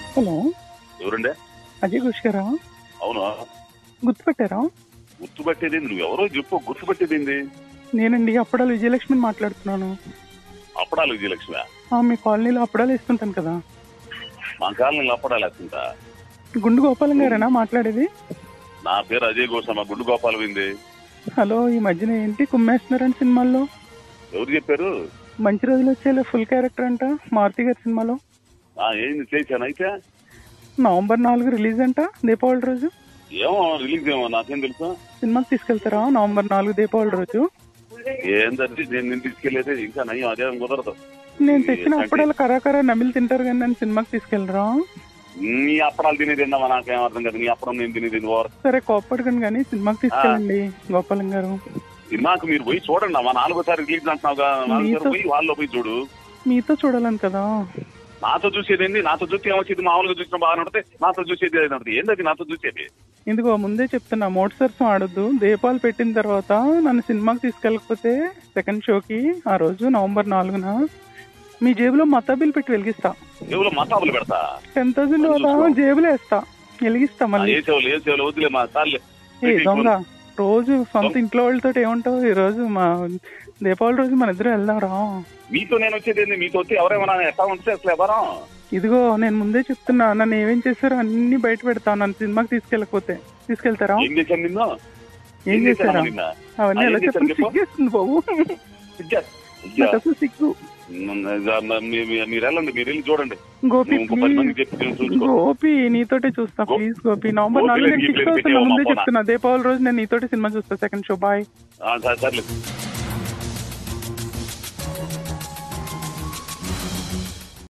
Hello ఎవరండి అజయ్ ఘోష్ గారా అవునా గుర్తుపెట్టారా గుర్తుపట్టేది నువ్వు ఎవరో చెప్పు గుర్తుపట్టేది నేనండి అప్పడాలు విజయలక్ష్మిని మాట్లాడుతున్నాను అప్పడాలు విజయలక్ష్మి ఆ, మీ కాలనీలో అప్పడాలు వేస్తుంటాను కదా మా కాలనీలో అప్పడాలు వేస్తుంటా గుండు గోపాలం గారేనా మాట్లాడేది నా పేరు అజయ్ గోసమ్మ గుండు గోపాల్ వింది హలో ఈ మధ్యన ఏంటి కుమ్మేస్తున్నారని సినిమాల్లో ఎవరు చెప్పారు మంచి రోజులు వచ్చేలా ఫుల్ క్యారెక్టర్ అంట మారుతి గారి సినిమాలో ఆ ఏంది చేశాను అయితే నవంబర్ నాలుగు రిలీజ్ అంట దీపావళి రోజు ఏమో రిలీజ్ ఏమో నాకేం తెలుసు సినిమాకి తీసుకెళ్తారా నవంబర్ నాలుగు దీపావళి రోజు ఏందంటే నేను నేను తీసుకెళ్ళేది ఇంకా నయ్యం అదేం కుదరదు నేను తెచ్చిన అప్పడాలు కరాకరా నమిలి తింటారు కానీ నన్ను సినిమాకి తీసుకెళ్లరా నీ అప్పడాలు తినేది ఏందమ్మా నాకేం అర్థం కాదు నీ అప్పడం నేను తినేది ఓవర్ సరే కోప్పడకండి కానీ సినిమాకి తీసుకెళ్ళండి గోపాలం గారు సినిమాకు మీరు పోయి చూడండి అమ్మా నాలుగోసారి రిలీజ్ అంటున్నావు నాలుగోసారి మీతో- పోయి వాళ్ళలో పోయి చూడు మీతో చూడాలని కదా నాతో చూసేది ఏంది నాతో చూసి ఏమొచ్చేది మామూలుగా చూసిన బాగానే ఉంటుంది నాతో చూసేది ఏది ఉంటుంది ఏంది నాతో చూసేది ఇదిగో ముందే చెప్తున్నా మోటార్స్ ఆడొద్దు దీపాలు పెట్టిన తర్వాత నన్ను సినిమాకి తీసుకెళ్ళకపోతే సెకండ్ షోకి ఆ రోజు నవంబర్ నాలుగున మీ జేబులో మతాబిల్ పెట్టి వెలిగిస్తా ఎవరో మతాబులు పెడతా టెన్ థౌసండ్ అలా జేబులో వేస్తా వెలిగిస్తా మళ్ళీ ఏ సేవలు ఏ సేవలు వద్దులే మా సార్లే ఏ దొంగ రోజు సొంత ఇంట్లో వాళ్ళతో ఏముంటావు ఈ రోజు మా దీపావళి రోజు మన ఇద్దరు వెళ్దాం రా మీతో నేను వచ్చేది ఏంది మీతో వచ్చి ఎవరేమన్నా ఎట్లా ఉంటే అసలు ఎవరం ఇదిగో నేను ముందే చెప్తున్నా నన్ను ఏమేం చేశారో అన్ని బయట పెడతా నన్ను సినిమాకి తీసుకెళ్ళకపోతే తీసుకెళ్తారా ఏం చేశాను నిన్ను ఏం చేశారా నిన్న అవన్నీ ఆ, ఎలా ఏం చేశాను చెప్పండి చెప్పు? సిగ్గేస్తుంది బాబు ఇచ్చా. ఇచ్చా. నాకు అసలు సిగ్గు మ్, ఇక మీ- మీ- మీరు వెళ్ళండి మీరు వెళ్ళి చూడండి గోపి నువ్వు ఇంకో పది మందికి ప్లీజ్ చెప్పి నేను చూసుకో గోపి నీతోటే చూస్తా గో- ప్లీజ్ గోపి నవంబర్ గోపి నాలుగు నేను లేదు, ఫిక్స్ గీపి లేదు, అవుతున్నా ముందే పెట్టేవమ్మా, చెప్తున్నా దీపావళి రోజు నేను నీతోటి సినిమా చూస్తా సెకండ్ షో బాయ్ ఆ, సరే, సర్లే